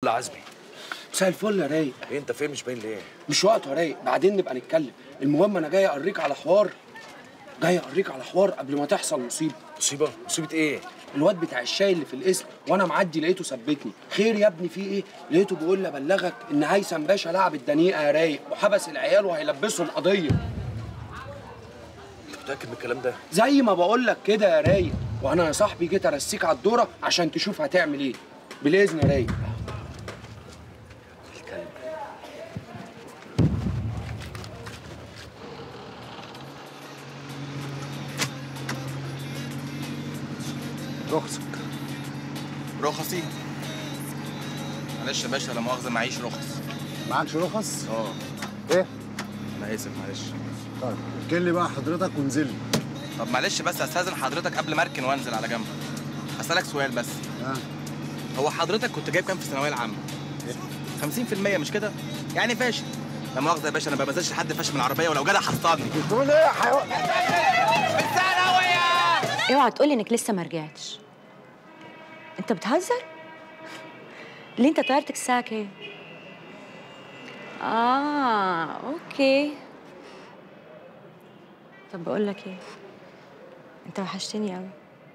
لا عزمي مساء الفل يا رايق ايه انت فين مش باين ليه مش وقته يا رايق بعدين نبقى نتكلم المهم انا جاي اوريك على حوار جاي اوريك على حوار قبل ما تحصل مصيبه مصيبه مصيبه ايه الواد بتاع الشاي اللي في الاسم وانا معدي لقيته ثبتني خير يا ابني في ايه لقيته بيقول لي ابلغك ان هيثم باشا لعب الدنيئه يا رايق وحبس العيال وهيلبسهم قضيه انت متاكد من الكلام ده زي ما بقول لك كده يا رايق وانا يا صاحبي جيت ارسيك على الدوره عشان تشوف هتعمل ايه بالاذن يا رايق الكلب رخصك رخصي معلش يا باشا لا مؤاخذه معيش رخص معكش رخص؟ اه ايه؟ انا اسف معلش طيب اركن لي بقى حضرتك وانزل لي طب معلش بس استاذن حضرتك قبل ما اركن وانزل على جنب اسالك سؤال بس ها هو حضرتك كنت جايب كام في الثانويه العامه 50% مش كده يعني فاشل لا مؤاخذه يا باشا انا ما بنزلش حد فاشل من العربيه ولو جدع حصلني بتقول ايه يا حيوان؟ اوعى تقولي انك لسه ما رجعتش انت بتهزر ليه انت طيارتك الساعه كام اه اوكي طب بقول لك ايه انت وحشتني قوي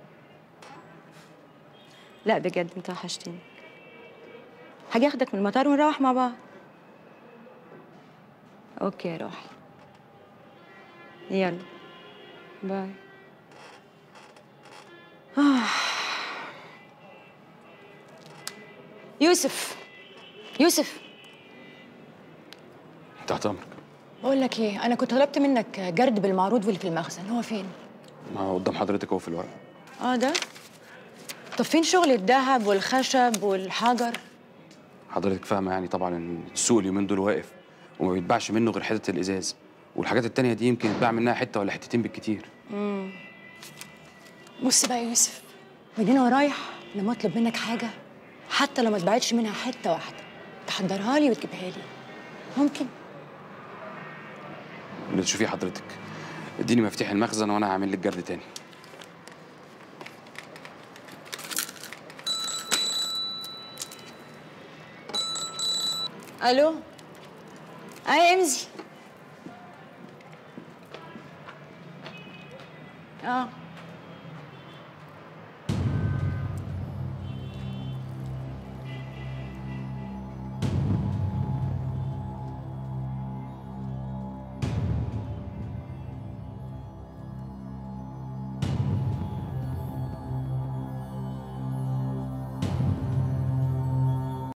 لا بجد انت وحشتني هاجي اخدك من المطار ونروح مع بعض اوكي يا روحي يلا باي يوسف يوسف تحت امرك بقول لك ايه انا كنت طلبت منك جرد بالمعروض واللي في المخزن هو فين ما هو قدام حضرتك اهو في الورق اه ده طب فين شغل الذهب والخشب والحجر حضرتك فاهمه يعني طبعا ان السوق اليومين دول واقف وما بيتباعش منه غير حته الازاز والحاجات التانية دي يمكن يتباع منها حته ولا حتتين بالكتير بص بقى يا يوسف من هنا ورايح لما اطلب منك حاجه حتى لو ما اتباعتش منها حته واحده تحضرها لي وتجيبها لي ممكن اللي تشوفيه حضرتك اديني مفتاح المخزن وانا هعمل لك جرد تاني الو اي امزي اه